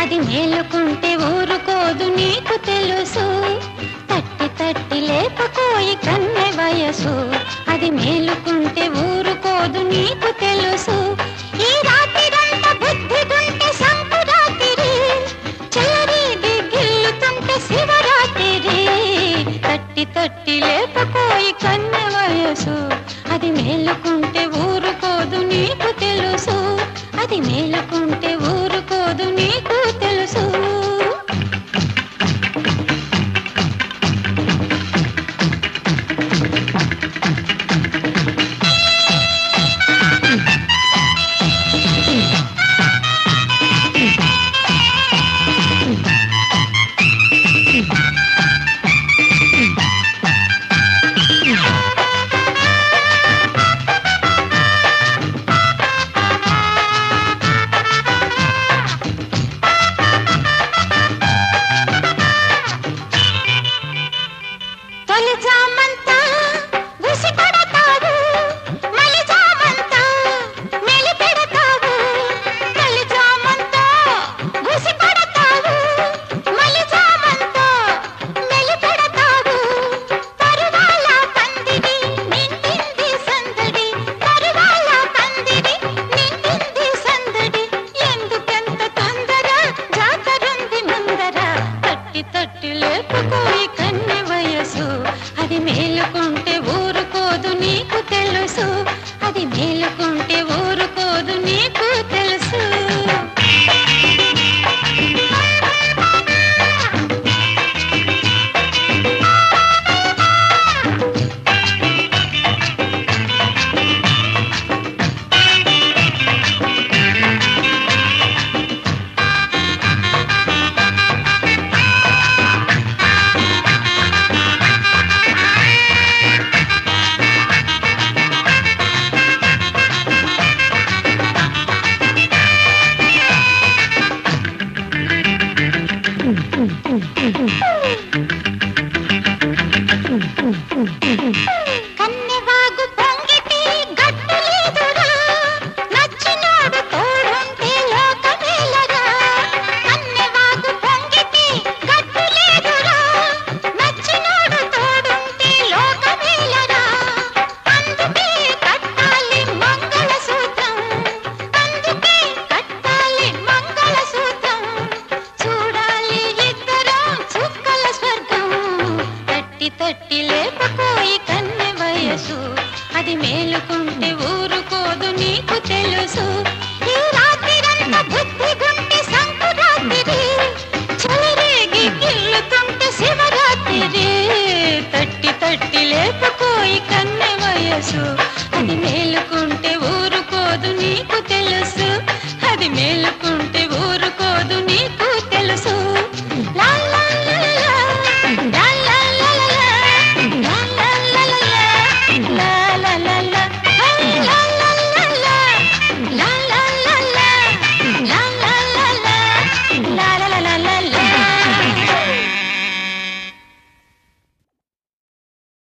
అది మేలుకుంటే ఊరుకోదు నీకు తెలుసు తట్టి తట్టి లేపకోయి కన్నె వయసు అది మేలుకుంటే ఊరుకోదు నీకు తెలుసు ఈ రాత్రిరంతా బుద్ధిగుంటే సంకురాత్రి చెలరేగి గిల్లుతుంటే శివరాత్రి తట్టి తట్టి లేపకోయి కన్నె వయసు అది మేలుకుంటే ఊరుకోదు నీకు తెలుసు అది మేలుకుంటే ఊరుకోదు నీకు తెలుసు తొలిజామంతా ఉసిపడతావు మలిజామంతా మెలిపెడతావు తొలిజామంతా ఉసిపడతావు మలిజామంతా మెలిపెడతావు తరువాల పందిరి నిండింది సందడి తరువాల పందిరి నిండింది సందడి ఎందుకెంత తొందర జాతరుంది ముందర తట్టి తట్టి లేపుకోయి కన్నె వయసు అది మేలుకుంటే ఊరుకోదు నీకు తెలుసు అది మేలుకుంటే ఊరుకోదు నీకు తెలుసు